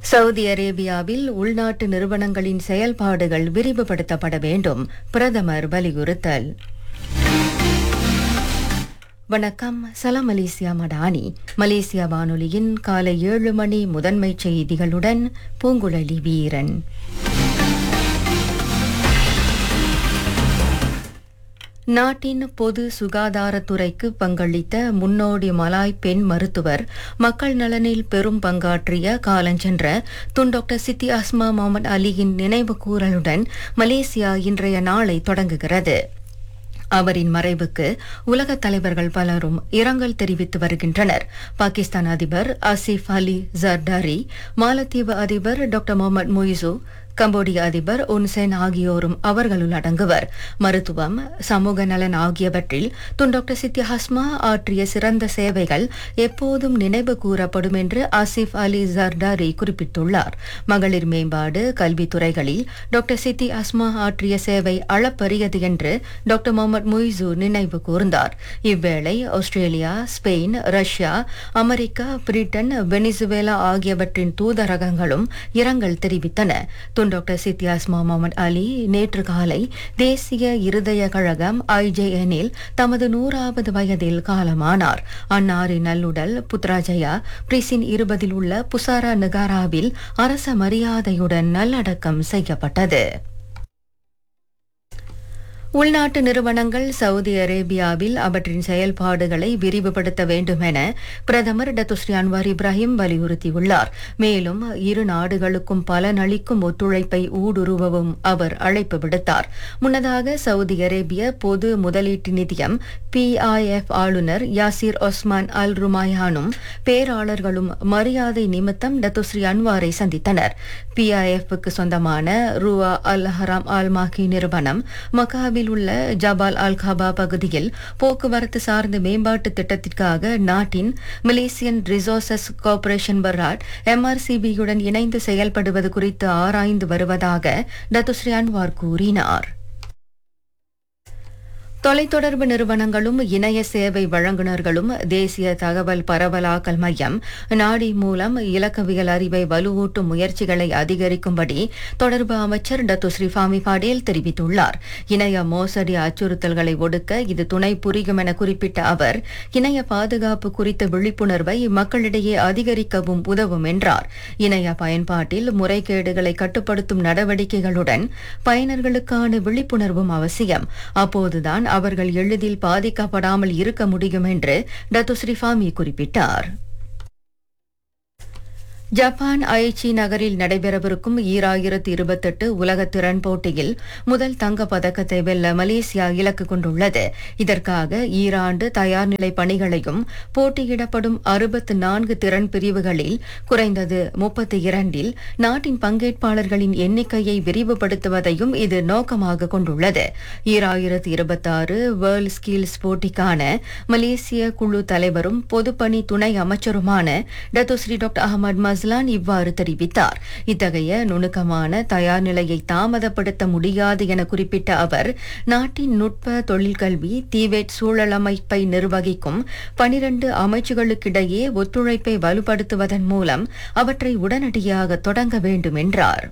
Saudi அரேபியாவில் உள்நாட்டு நிறுவனங்களின் செயல்பாடுகள் விரிவுபடுத்தப்பட வேண்டும் பிரதமர் வலியுறுத்தல் வணக்கம் சலாம் மலேசியா மடானி மலேசியா வானொலியின் காலை ஏழு மணி முதன்மை செய்திகளுடன் பூங்குழலி வீரன் நாட்டின் பொது சுகாதாரத்துறைக்கு பங்களித்த முன்னோடி மலாய் பெண் மருத்துவர் மக்கள் நலனில் பெரும் பங்காற்றிய காலஞ்சென்ற துன் டாக்டர் சித்தி அஸ்மா முகமது அலியின் நினைவு கூறலுடன் மலேசியா இன்றைய நாளை தொடங்குகிறது அவரின் மறைவுக்கு உலகத் தலைவர்கள் பலரும் இரங்கல் தெரிவித்து வருகின்றனர் பாகிஸ்தான் அதிபர் ஆசிஃப் அலி ஜர்டாரி மாலத்தீவு அதிபர் டாக்டர் முகமது முயிசு கம்போடிய அதிபர் உன்சென் ஆகியோரும் அவர்களுள் அடங்குவர் மருத்துவம் சமூக நலன் ஆகியவற்றில் துன் டாக்டர் சித்தி ஹஸ்மா ஆற்றிய சிறந்த சேவைகள் எப்போதும் நினைவு கூறப்படும் என்று ஆசிஃப் அலி ஜர்டாரி குறிப்பிட்டுள்ளார் மகளிர் மேம்பாடு கல்வித்துறைகளில் டாக்டர் சித்தி அஸ்மா ஆற்றிய சேவை அளப்பரியது என்று டாக்டர் முகமது முய்சு நினைவு கூர்ந்தார் இவ்வேளை Australia Spain Russia America Britain Venezuela ஆகியவற்றின் தூதரகங்களும் இரங்கல் தெரிவித்தன Tun doctor Siti Hasmah Mohamad Ali நேற்று காலை தேசிய இருதய கழகம் ஐஜேஎனில் தமது நூறாவது வயதில் காலமானார் அன்னாரின் நல்லுடல் புத்ராஜயா பிரிசின் இருபதில் உள்ள புசாரா நகாராவில் அரச மரியாதையுடன் நல்லடக்கம் செய்யப்பட்டது உள்நாட்டு நிறுவனங்கள் சவுதி அரேபியாவில் அவற்றின் செயல்பாடுகளை விரிவுபடுத்த வேண்டும் என பிரதமர் டத்துஸ்ரீ அன்வார் இப்ராஹிம் வலியுறுத்தியுள்ளார் மேலும் இரு நாடுகளுக்கும் பலனளிக்கும் ஒத்துழைப்பை ஊடுருவவும் அவர் அழைப்பு விடுத்தார் முன்னதாக சவுதி அரேபிய பொது முதலீட்டு நிதியம் பிஐஎஃப் ஆளுநர் யாசிர் ஒஸ்மான் அல் ருமாயானும் பேராளர்களும் மரியாதை நிமித்தம் டத்துஸ்ரீ அன்வாரை சந்தித்தனர் பிஐஎஃப்க்கு சொந்தமான ருவா அல் ஹராம் அல் மாகி நிறுவனம் மக்காவில் உள்ள ஜபால் அல் கபா பகுதியில் போக்குவரத்து சார்ந்த மேம்பாட்டு திட்டத்திற்காக நாட்டின் மலேசியன் ரிசோர்சஸ் கார்ப்பரேஷன் பராட் எம்ஆர்சிபியுடன் இணைந்து செயல்படுவது குறித்து ஆராய்ந்து வருவதாக டத்துஸ்ரீ அன்வார் கூறினார் தொலைத்தொடர்பு நிறுவனங்களும் இணைய சேவை வழங்குநர்களும் தேசிய தகவல் பரவலாக்கல் மையம் நாடி மூலம் இலக்கவியல் அறிவை வலுவூட்டும் முயற்சிகளை அதிகரிக்கும்படி தொடர்பு அமைச்சர் டத்து ஸ்ரீஃபாமி பாடேல் தெரிவித்துள்ளார் இணைய மோசடி அச்சுறுத்தல்களை ஒடுக்க இது துணை புரியும் என குறிப்பிட்ட அவர் இணைய பாதுகாப்பு குறித்த விழிப்புணர்வை மக்களிடையே அதிகரிக்கவும் உதவும் என்றார் இணைய பயன்பாட்டில் முறைகேடுகளை கட்டுப்படுத்தும் நடவடிக்கைகளுடன் பயனர்களுக்கான விழிப்புணர்வும் அவசியம் அப்போதுதான் அவர்கள் எளிதில் பாதிக்கப்படாமல் இருக்க முடியும் என்று டத்து ஸ்ரீஃபாமி குறிப்பிட்டார் ஜப்பான் ஐச்சி நகரில் நடைபெறவிருக்கும் ஈராயிரத்து இருபத்தெட்டு உலக திறன் போட்டியில் முதல் தங்க பதக்கத்தை வெல்ல மலேசியா இலக்கு கொண்டுள்ளது இதற்காக ஈராண்டு தயார்நிலை பணிகளையும் போட்டியிடப்படும் அறுபத்து நான்கு திறன் பிரிவுகளில் குறைந்தது முப்பத்தி இரண்டில் நாட்டின் பங்கேற்பாளர்களின் எண்ணிக்கையை விரிவுபடுத்துவதையும் இது நோக்கமாக கொண்டுள்ளது ஈராயிரத்து இருபத்தாறு வேர்ல்ட் ஸ்கில்ஸ் போட்டிக்கான மலேசிய குழு தலைவரும் பொதுப்பணி துணை அமைச்சருமான டத்தோஸ்ரீ டாக்டர் அகமது மஸ்லான் இவ்வாறு தெரிவித்தார் இத்தகைய நுணுக்கமான தயார் நிலையை தாமதப்படுத்த முடியாது என குறிப்பிட்ட அவர் நாட்டின் நுட்ப தொழிற்கல்வி தீவேட் சூழலமைப்பை நிர்வகிக்கும் பனிரண்டு அமைச்சுகளுக்கிடையே ஒத்துழைப்பை வலுப்படுத்துவதன் மூலம் அவற்றை உடனடியாக தொடங்க வேண்டும் என்றார்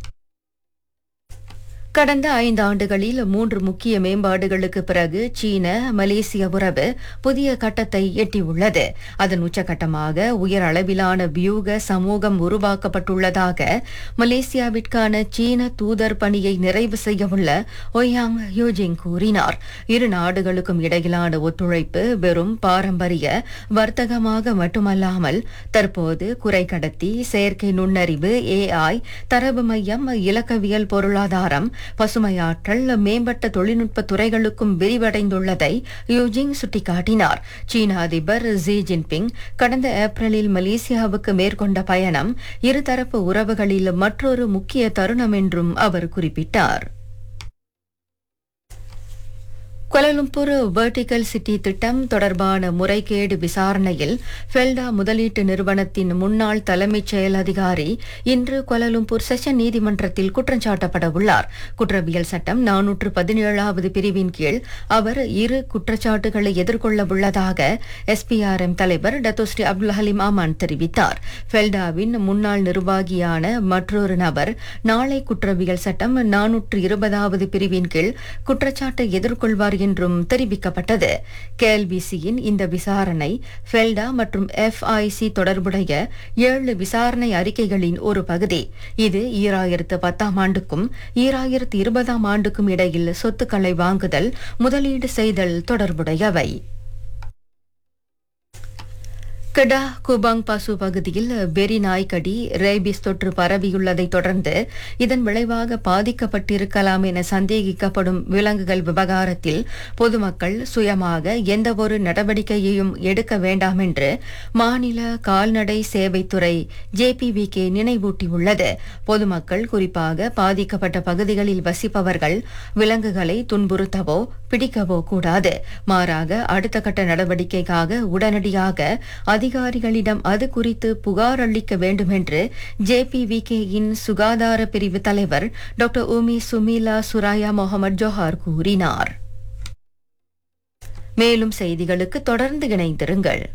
கடந்த ஐந்து ஆண்டுகளில் மூன்று முக்கிய மேம்பாடுகளுக்கு பிறகு சீன மலேசிய உறவு புதிய கட்டத்தை எட்டியுள்ளது அதன் உச்சகட்டமாக உயர் அளவிலான வியூக சமூகம் உருவாக்கப்பட்டுள்ளதாக மலேசியாவிற்கான சீன தூதர் பணியை நிறைவு செய்யவுள்ள ஒயாங் யோஜிங் கூறினார் இரு நாடுகளுக்கும் இடையிலான ஒத்துழைப்பு வெறும் பாரம்பரிய வர்த்தகமாக மட்டுமல்லாமல் தற்போது குறைக்கடத்தி செயற்கை நுண்ணறிவு ஏஐ தரவு மையம் இலக்கவியல் பொருளாதாரம் பசுமையாற்றல் மேம்பட்ட தொழில்நுட்ப துறைகளுக்கும் விரிவடைந்துள்ளதை யூஜிங் சுட்டிக்காட்டினார் சீன அதிபர் ஜி ஜின்பிங் கடந்த ஏப்ரலில் மலேசியாவுக்கு மேற்கொண்ட பயணம் இருதரப்பு உறவுகளில் மற்றொரு முக்கிய தருணம் என்றும் அவர் குறிப்பிட்டார் கோலாலம்பூர் வெர்டிகல் சிட்டி திட்டம் தொடர்பான முறைகேடு விசாரணையில் ஃபெல்டா முதலீட்டு நிறுவனத்தின் முன்னாள் தலைமைச் செயல் அதிகாரி இன்று கோலாலம்பூர் செஷன் நீதிமன்றத்தில் குற்றஞ்சாட்டப்பட உள்ளார் குற்றவியல் சட்டம் நானூற்று பதினேழாவது பிரிவின் கீழ் அவர் இரு குற்றச்சாட்டுகளை எதிர்கொள்ள உள்ளதாக எஸ்பிஆர்எம் தலைவர் டத்தோஸ்ரீ அப்துல் ஹலீம் அமான் தெரிவித்தார் ஃபெல்டாவின் முன்னாள் நிர்வாகியான மற்றொரு நபர் நாளை குற்றவியல் சட்டம் நானூற்று இருபதாவது பிரிவின் கீழ் குற்றச்சாட்டை எதிர்கொள்வார் என்றும் தெரிவிக்கப்பட்டது கேஎல்பிசியின் இந்த விசாரணை ஃபெல்டா மற்றும் எஃப்ஐசி தொடர்புடைய ஏழு விசாரணை அறிக்கைகளின் ஒரு பகுதி இது ஈராயிரத்து பத்தாம் ஆண்டுக்கும் ஈராயிரத்து இருபதாம் ஆண்டுக்கும் இடையில் சொத்துக்களை வாங்குதல் முதலீடு செய்தல் தொடர்புடையவை கடா குபாங் பாசு பகுதியில் வெறி நாய்க்கடி ரேபிஸ் தொற்று பரவியுள்ளதை தொடர்ந்து இதன் விளைவாக பாதிக்கப்பட்டிருக்கலாம் என சந்தேகிக்கப்படும் விலங்குகள் விவகாரத்தில் பொதுமக்கள் சுயமாக எந்தவொரு நடவடிக்கையையும் எடுக்க வேண்டாம் என்று மாநில கால்நடை சேவைத்துறை ஜேபிவிகே நினைவூட்டியுள்ளது பொதுமக்கள் குறிப்பாக பாதிக்கப்பட்ட பகுதிகளில் வசிப்பவர்கள் விலங்குகளை துன்புறுத்தவோ பிடிக்கவோ கூடாது மாறாக அடுத்த கட்ட நடவடிக்கைக்காக உடனடியாக அதிகாரிகளிடம் அது குறித்து புகார் அளிக்க வேண்டும் என்று ஜேபிவிகேயின் சுகாதார பிரிவு தலைவர் டாக்டர் உமி சுமிலா சுராயா முகமது ஜோஹார் கூறினார் மேலும் செய்திகளுக்கு தொடர்ந்து இணைந்திருங்கள்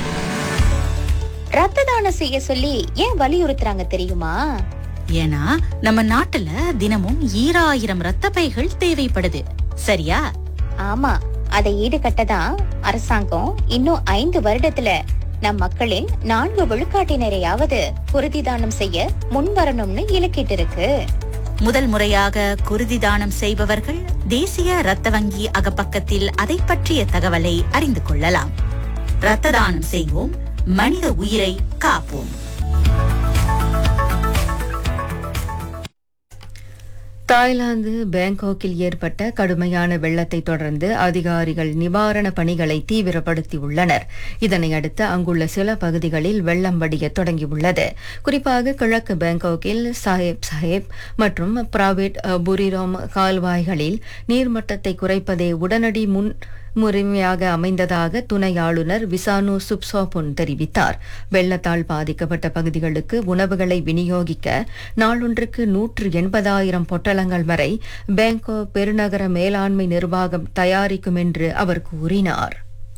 ரத்த தானம் செய்ய சொல்லி ஏன் வலியுறுத்துறாங்க தெரியுமா ஏன்னா நம்ம நாட்டுல தினமும் ஈராயிரம் ரத்த பைகள் தேவைப்படுது சரியா ஆமா அதை ஈடுகட்ட தான் அரசாங்கம் இன்னும் ஐந்து வருடத்துல நம் மக்களின் நான்கு விழுக்காட்டினரையாவது குருதி தானம் செய்ய முன் வரணும்னு இலக்கிட்டு இருக்கு முதல் முறையாக குருதி தானம் செய்பவர்கள் தேசிய ரத்த வங்கி அகப்பக்கத்தில் அதை பற்றிய தகவலை அறிந்து கொள்ளலாம் ரத்த தானம் செய்வோம் மனித உயிரை காப்போம் தாய்லாந்து பேங்காக்கில் ஏற்பட்ட கடுமையான வெள்ளத்தை தொடர்ந்து அதிகாரிகள் நிவாரண பணிகளை தீவிரப்படுத்தியுள்ளனர் இதனையடுத்து அங்குள்ள சில பகுதிகளில் வெள்ளம் வடிய தொடங்கியுள்ளது குறிப்பாக கிழக்கு பேங்காக்கில் சாஹேப் சாஹேப் மற்றும் பிராவேட் புரிரோம் கால்வாய்களில் நீர்மட்டத்தை குறைப்பதே உடனடி முன் முறைமையாக அமைந்ததாக துணை ஆளுநர் விசானு சுப்சோபுன் தெரிவித்தார் வெள்ளத்தால் பாதிக்கப்பட்ட பகுதிகளுக்கு உணவுகளை விநியோகிக்க நாளொன்றுக்கு நூற்று எண்பதாயிரம் பொட்டலங்கள் வரை பேங்கோ பெருநகர மேலாண்மை நிர்வாகம் தயாரிக்கும் என்று அவர் கூறினார்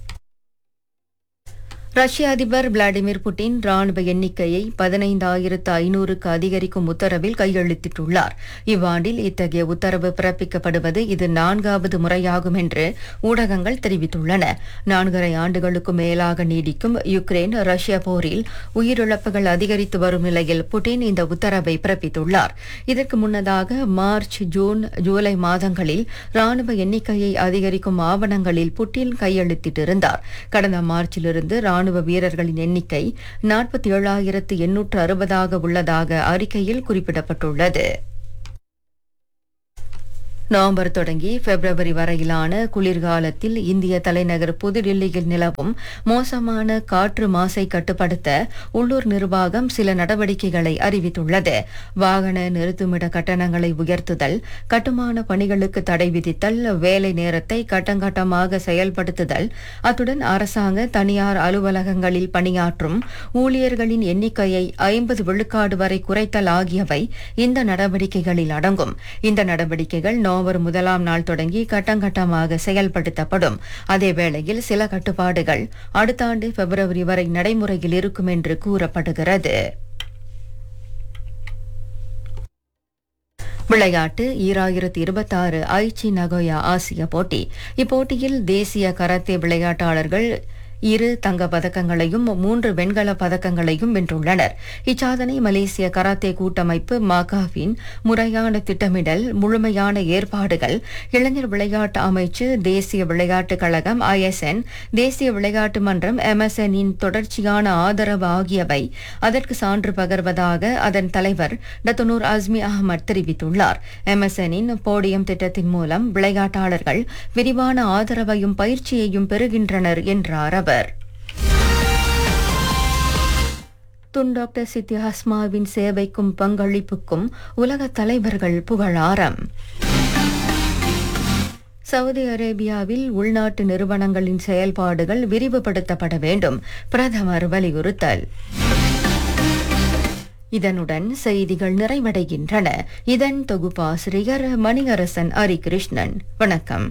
ரஷ்ய அதிபர் விளாடிமிர் புட்டின் ராணுவ எண்ணிக்கையை பதினைந்தாயிரத்து ஐநூறுக்கு அதிகரிக்கும் உத்தரவில் கையெழுத்திட்டுள்ளார் இவ்வாண்டில் இத்தகைய உத்தரவு பிறப்பிக்கப்படுவது இது நான்காவது முறையாகும் என்று ஊடகங்கள் தெரிவித்துள்ளன நான்கரை ஆண்டுகளுக்கு மேலாக நீடிக்கும் யுக்ரைன் ரஷ்ய போரில் உயிரிழப்புகள் அதிகரித்து வரும் நிலையில் புட்டின் இந்த உத்தரவை பிறப்பித்துள்ளார் இதற்கு முன்னதாக மார்ச் ஜூன் ஜூலை மாதங்களில் ராணுவ எண்ணிக்கையை அதிகரிக்கும் ஆவணங்களில் புட்டின் கையெழுத்திட்டிருந்தார் கடந்த மார்ச்சிலிருந்து ராணுவ வீரர்களின் எண்ணிக்கை நாற்பத்தி ஏழாயிரத்து எண்ணூற்று அறுபதாக உள்ளதாக அறிக்கையில் குறிப்பிடப்பட்டுள்ளது நவம்பர் தொடங்கி பிப்ரவரி வரையிலான குளிர்காலத்தில் இந்திய தலைநகர் புதுடில்லியில் நிலவும் மோசமான காற்று மாசை கட்டுப்படுத்த உள்ளூர் நிர்வாகம் சில நடவடிக்கைகளை அறிவித்துள்ளது வாகன நிறுத்துமிட கட்டணங்களை உயர்த்துதல் கட்டுமான பணிகளுக்கு தடை விதித்தல் வேலை நேரத்தை கட்டங்கட்டமாக செயல்படுத்துதல் அத்துடன் அரசாங்க தனியார் அலுவலகங்களில் பணியாற்றும் ஊழியர்களின் எண்ணிக்கையை ஐம்பது விழுக்காடு வரை குறைத்தல் ஆகியவை இந்த நடவடிக்கைகளில் அடங்கும் இந்த நடவடிக்கைகள் நவம்பர் முதலாம் நாள் தொடங்கி கட்டங்கட்டமாக செயல்படுத்தப்படும் அதேவேளையில் சில கட்டுப்பாடுகள் அடுத்த ஆண்டு பிப்ரவரி வரை நடைமுறையில் இருக்கும் என்று கூறப்படுகிறது விளையாட்டு ஈராயிரத்தி இருபத்தாறு ஐச்சி நகோயா ஆசிய போட்டி இப்போட்டியில் தேசிய கராத்தே விளையாட்டாளர்கள் இரு தங்க பதக்கங்களையும் மூன்று வெண்கல பதக்கங்களையும் வென்றுள்ளனர் இச்சாதனை மலேசிய கராத்தே கூட்டமைப்பு மாகாவின் முறையான திட்டமிடல் முழுமையான ஏற்பாடுகள் இளைஞர் விளையாட்டு அமைச்சு தேசிய விளையாட்டுக் கழகம் ஐஎஸ்என் தேசிய விளையாட்டு மன்றம் எம்எஸ்என் இன் தொடர்ச்சியான ஆதரவு ஆகியவை அதற்கு சான்று பகர்வதாக அதன் தலைவர் டத்தனூர் அஸ்மி அகமது தெரிவித்துள்ளார் எம்எஸ்எனின் போடியம் திட்டத்தின் மூலம் விளையாட்டாளர்கள் விரிவான ஆதரவையும் பயிற்சியையும் பெறுகின்றனர் என்றார் அவர் துன் டாக்டர் சித்தி ஹஸ்மாவின் சேவைக்கும் பங்களிப்புக்கும் உலக தலைவர்கள் புகழாரம் சவுதி அரேபியாவில் உள்நாட்டு நிறுவனங்களின் செயல்பாடுகள் விரிவுபடுத்தப்பட வேண்டும் பிரதமர் வலியுறுத்தல் இதனுடன் செய்திகள் நிறைவடைகின்றன இதன் தொகுப்பாசிரியர் மணிகரசன் ஹரிகிருஷ்ணன் வணக்கம்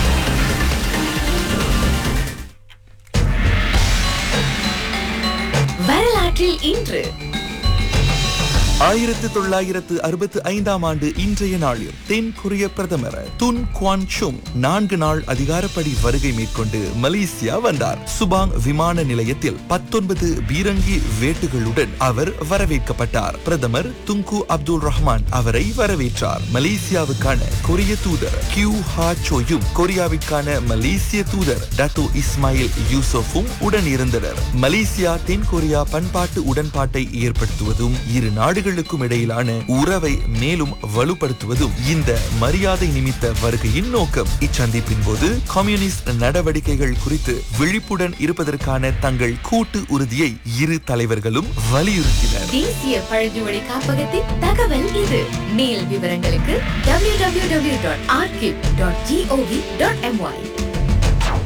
வரலாற்றில் இன்று ஆயிரத்து தொள்ளாயிரத்து அறுபத்து ஐந்தாம் ஆண்டு இன்றைய நாளில் தென் கொரிய பிரதமர் துன் குவான் சுங் நான்கு நாள் அதிகாரப்படி வருகை மேற்கொண்டு மலேசியா வந்தார் சுபாங் விமான நிலையத்தில் பத்தொன்பது பீரங்கி வேட்டுகளுடன் அவர் வரவேற்கப்பட்டார் பிரதமர் துங்கு அப்துல் ரஹ்மான் அவரை வரவேற்றார் மலேசியாவுக்கான கொரிய தூதர் கியூ ஹா சோயும் கொரியாவிற்கான மலேசிய தூதர் டத்தோ இஸ்மாயில் யூசஃபும் உடன் இருந்தனர் மலேசியா தென் கொரியா பண்பாட்டு உடன்பாட்டை ஏற்படுத்துவதும் இரு நாடுகளுக்கும் இடையிலான உறவை மேலும் வலுப்படுத்துவதும் இந்த மரியாதை நிமித்த வருகையின் நோக்கம் இச்சந்திப்பின் போது கம்யூனிஸ்ட் நடவடிக்கைகள் குறித்து விழிப்புடன் இருப்பதற்கான தங்கள் கூட்டு உறுதியை இரு தலைவர்களும் வலியுறுத்தினர் தேசிய பழங்குடி காப்பகத்தின் தகவல் இது மேல் விவரங்களுக்கு www.archive.gov.my